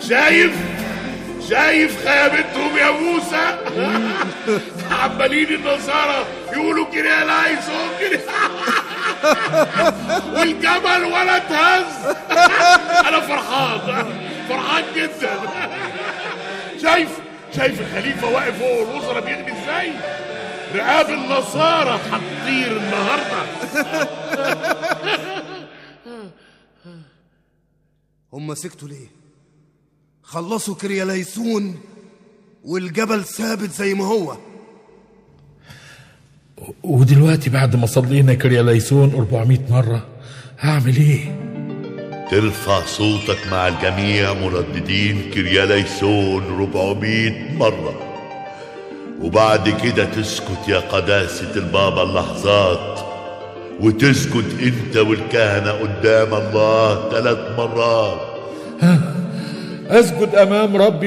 شايف شايف خيابتهم يا موسى عمالين النصارى يقولوا كده لا يسوق كده والجمل ولا اتهز انا فرحان فرحان جدا شايف شايف الخليفه واقف فوق الوزراء بيغني ازاي رقاب النصارى هتطير النهارده هم سكتوا ليه خلصوا كرياليسون والجبل ثابت زي ما هو ودلوقتي بعد ما صلينا كرياليسون 400 مرة هعمل ايه؟ ترفع صوتك مع الجميع مرددين كرياليسون 400 مرة وبعد كده تسكت يا قداسة البابا اللحظات وتسجد انت والكهنة قدام الله ثلاث مرات اسجد امام ربي